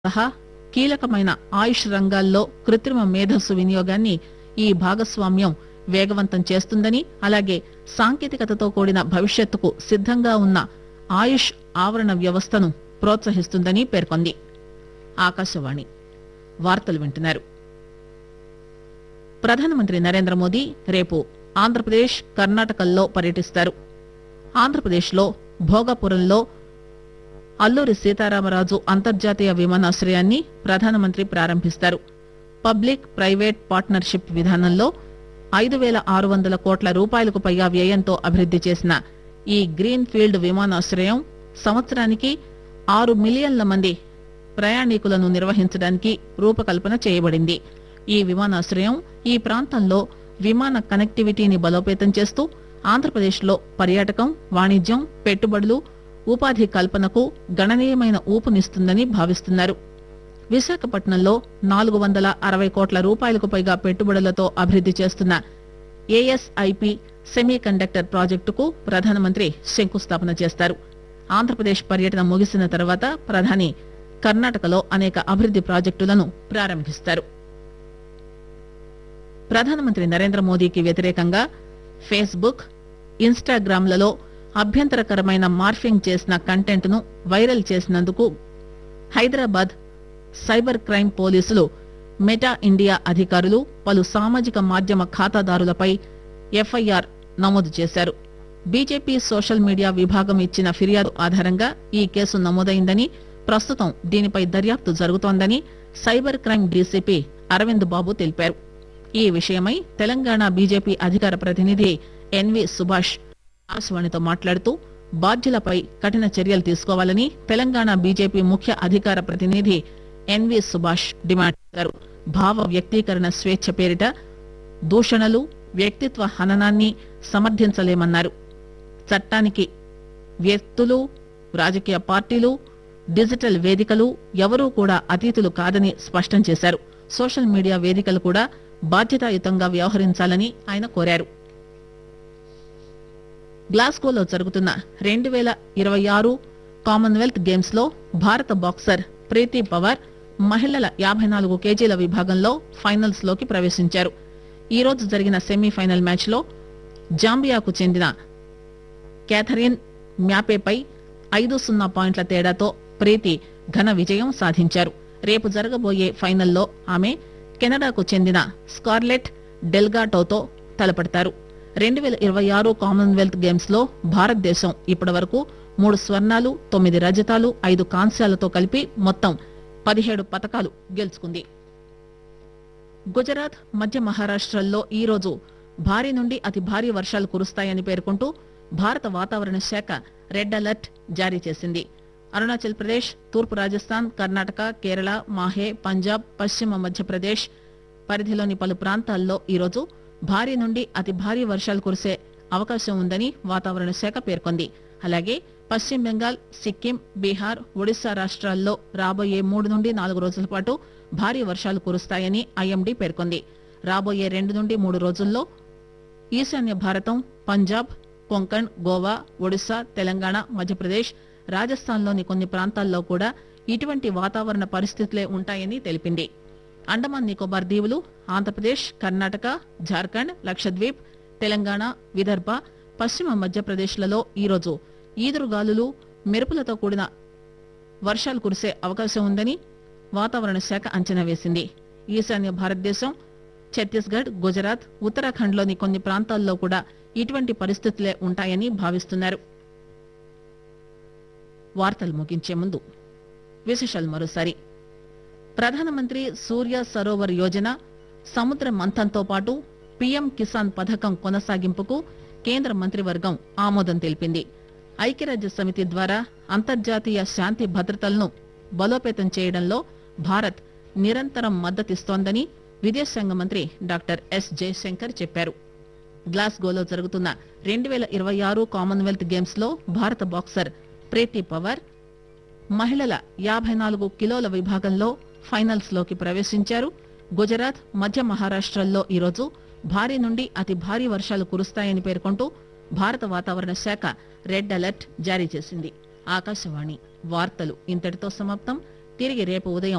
సహా కీలకమైన ఆయుష్ రంగాల్లో కృత్రిమ మేధస్సు వినియోగాన్ని ఈ భాగస్వామ్యం వేగవంతం చేస్తుందని అలాగే సాంకేతికతతో కూడిన భవిష్యత్తుకు సిద్దంగా ఉన్న ఆయుష్ ఆవరణ వ్యవస్థను ప్రోత్సహిస్తుందని పేర్కొంది ఆకాశవాణి వార్తలు వింటున్నారు ప్రధానమంత్రి నరేంద్ర మోదీ రేపు ఆంధ్రప్రదేశ్ కర్ణాటకల్లో పర్యటిస్తారు ఆంధ్రప్రదేశ్లో భోగాపురంలో అల్లూరి సీతారామరాజు అంతర్జాతీయ విమానాశ్రయాన్ని ప్రధానమంత్రి ప్రారంభిస్తారు పబ్లిక్ ప్రైవేట్ పార్ట్నర్షిప్ విధానంలో ఐదు పేల ఆరు వందల కోట్ల రూపాయలకు పైగా వ్యయంతో అభివృద్ది చేసిన ఈ గ్రీన్ ఫీల్డ్ విమానాశ్రయం సంవత్సరానికి ఆరు మిలియన్ల మంది ప్రయాణికులను నిర్వహించడానికి రూపకల్పన చేయబడింది ఈ విమానాశ్రయం ఈ ప్రాంతంలో విమాన కనెక్టివిటీని బలోపేతం చేస్తూ ఆంధ్రప్రదేశ్లో పర్యాటకం వాణిజ్యం పెట్టుబడులు ఉపాధి కల్పనకు గణనీయమైన ఊపునిస్తుందని భావిస్తున్నారు విశాఖపట్నంలో నాలుగు వందల అరవై కోట్ల రూపాయలకు పైగా పెట్టుబడులతో అభివృద్ది చేస్తున్న ఏఎస్ఐపి సెమీ కండక్టర్ ప్రాజెక్టుకు ప్రధానమంత్రి శంకుస్థాపన చేస్తారు ఆంధ్రప్రదేశ్ పర్యటన ముగిసిన తర్వాత ప్రధాని కర్ణాటకలో అనేక అభివృద్ది ప్రాజెక్టులను ప్రారంభిస్తారు ప్రధానమంత్రి నరేంద్ర మోదీకి వ్యతిరేకంగా ఫేస్బుక్ ఇన్స్టాగ్రామ్లలో అభ్యంతరకరమైన మార్ఫింగ్ చేసిన కంటెంట్ ను వైరల్ చేసినందుకు హైదరాబాద్ సైబర్ క్రైమ్ పోలీసులు మెటా ఇండియా అధికారులు పలు సామాజిక మాధ్యమ ఖాతాదారులపై ఎఫ్ఐఆర్ నమోదు చేశారు బీజేపీ సోషల్ మీడియా విభాగం ఇచ్చిన ఫిర్యాదు ఆధారంగా ఈ కేసు నమోదైందని ప్రస్తుతం దీనిపై దర్యాప్తు జరుగుతోందని cyber crime DCP Aravind Babu తెలిపారు ఈ విషయమై తెలంగాణ బీజేపీ అధికార ప్రతినిధి ఎన్వి సుభాష్ ఆకాశవాణితో మాట్లాడుతూ బాధ్యులపై కఠిన చర్యలు తీసుకోవాలని తెలంగాణ బీజేపీ ముఖ్య అధికార ప్రతినిధి ఎన్వి సుభాష్ డిమాండ్ చేశారు భావ వ్యక్తీకరణ స్వేచ్ఛ పేరిట దూషణలు వ్యక్తిత్వ హననాన్ని సమర్థించలేమన్నారు చట్టానికి వ్యక్తులు రాజకీయ పార్టీలు డిజిటల్ వేదికలు ఎవరూ కూడా అతీతులు కాదని స్పష్టం చేశారు సోషల్ మీడియా వేదికలు కూడా బాధ్యతాయుతంగా వ్యవహరించాలని ఆయన కోరారు గ్లాస్గోలో జరుగుతున్న రెండు పేల ఇరవై ఆరు కామన్వెల్త్ గేమ్స్ లో భారత బాక్సర్ ప్రీతి పవార్ మహిళల యాభై నాలుగు కేజీల విభాగంలో ఫైనల్స్ లోకి ప్రవేశించారు ఈ రోజు జరిగిన సెమీఫైనల్ మ్యాచ్ లో జాంబియాకు చెందిన క్యాథరిన్ మ్యాపేపై ఐదు సున్నా పాయింట్ల తేడాతో ప్రీతి ఘన విజయం సాధించారు రేపు జరగబోయే ఫైనల్లో ఆమె కెనడాకు చెందిన స్కార్లెట్ డెల్గాటోతో తలపడతారు రెండు వేల ఇరవై ఆరు కామన్వెల్త్ గేమ్స్ లో భారతదేశం ఇప్పటి వరకు మూడు స్వర్ణాలు తొమ్మిది రజతాలు ఐదు కాంస్యాలతో కలిపి మొత్తం పదిహేడు పతకాలు గెలుచుకుంది గుజరాత్ మధ్య మహారాష్టల్లో ఈ రోజు భారీ నుండి అతి భారీ వర్షాలు కురుస్తాయని పేర్కొంటూ భారత వాతావరణ శాఖ రెడ్ అలర్ట్ జారీ చేసింది అరుణాచల్ ప్రదేశ్ తూర్పు రాజస్థాన్ కర్ణాటక కేరళ మాహే పంజాబ్ పశ్చిమ మధ్యప్రదేశ్ పరిధిలోని పలు ప్రాంతాల్లో ఈరోజు భారీ నుండి అతి భారీ వర్షాలు కురిసే అవకాశం ఉందని వాతావరణ శాఖ పేర్కొంది అలాగే పశ్చిమ బెంగాల్ సిక్కిం బీహార్ ఒడిశా రాష్ట్రాల్లో రాబోయే మూడు నుండి నాలుగు రోజుల పాటు భారీ వర్షాలు కురుస్తాయని ఐఎండీ పేర్కొంది రాబోయే రెండు నుండి మూడు రోజుల్లో ఈశాన్య భారతం పంజాబ్ కొంకణ్ గోవా ఒడిశా తెలంగాణ మధ్యప్రదేశ్ రాజస్థాన్లోని కొన్ని ప్రాంతాల్లో కూడా ఇటువంటి వాతావరణ పరిస్థితులే ఉంటాయని తెలిపింది అండమాన్ నికోబార్ దీవులు ఆంధ్రప్రదేశ్ కర్ణాటక జార్ఖండ్ లక్షద్వీప్ తెలంగాణ విదర్భ పశ్చిమ మధ్యప్రదేశ్లలో ఈరోజు ఈదురుగాలులు మెరుపులతో కూడిన వర్షాలు కురిసే అవకాశం ఉందని వాతావరణ శాఖ అంచనా వేసింది ఈశాన్య భారతదేశం ఛత్తీస్గఢ్ గుజరాత్ ఉత్తరాఖండ్లోని కొన్ని ప్రాంతాల్లో కూడా ఇటువంటి పరిస్థితులే ఉంటాయని భావిస్తున్నారు వార్తలు ముగించే ముందు విశేషాలు మరోసారి ప్రధానమంత్రి సూర్య సరోవర్ యోజన సముద్ర మంథంతో పాటు పీఎం కిసాన్ పథకం కొనసాగింపుకు కేంద్ర మంత్రివర్గం ఆమోదం తెలిపింది ఐక్యరాజ్య సమితి ద్వారా అంతర్జాతీయ శాంతి భద్రతలను బలోపేతం చేయడంలో భారత్ నిరంతరం మద్దతిస్తోందని విదేశాంగ మంత్రి డాక్టర్ ఎస్ జయశంకర్ చెప్పారు గ్లాస్గోలో జరుగుతున్న రెండు వేల ఇరవై ఆరు కామన్వెల్త్ గేమ్స్ లో భారత బాక్సర్ ప్రీతి పవార్ మహిళల యాభై నాలుగు కిలోల విభాగంలో ఫైనల్స్ లోకి ప్రవేశించారు గుజరాత్ మధ్య మహారాష్టల్లో ఈరోజు భారీ నుండి అతి భారీ వర్షాలు కురుస్తాయని పేర్కొంటూ భారత వాతావరణ శాఖ రెడ్ అలర్ట్ జారీ చేసింది ఆకాశవాణి వార్తలు ఇంతటితో సమాప్తం తిరిగి రేపు ఉదయం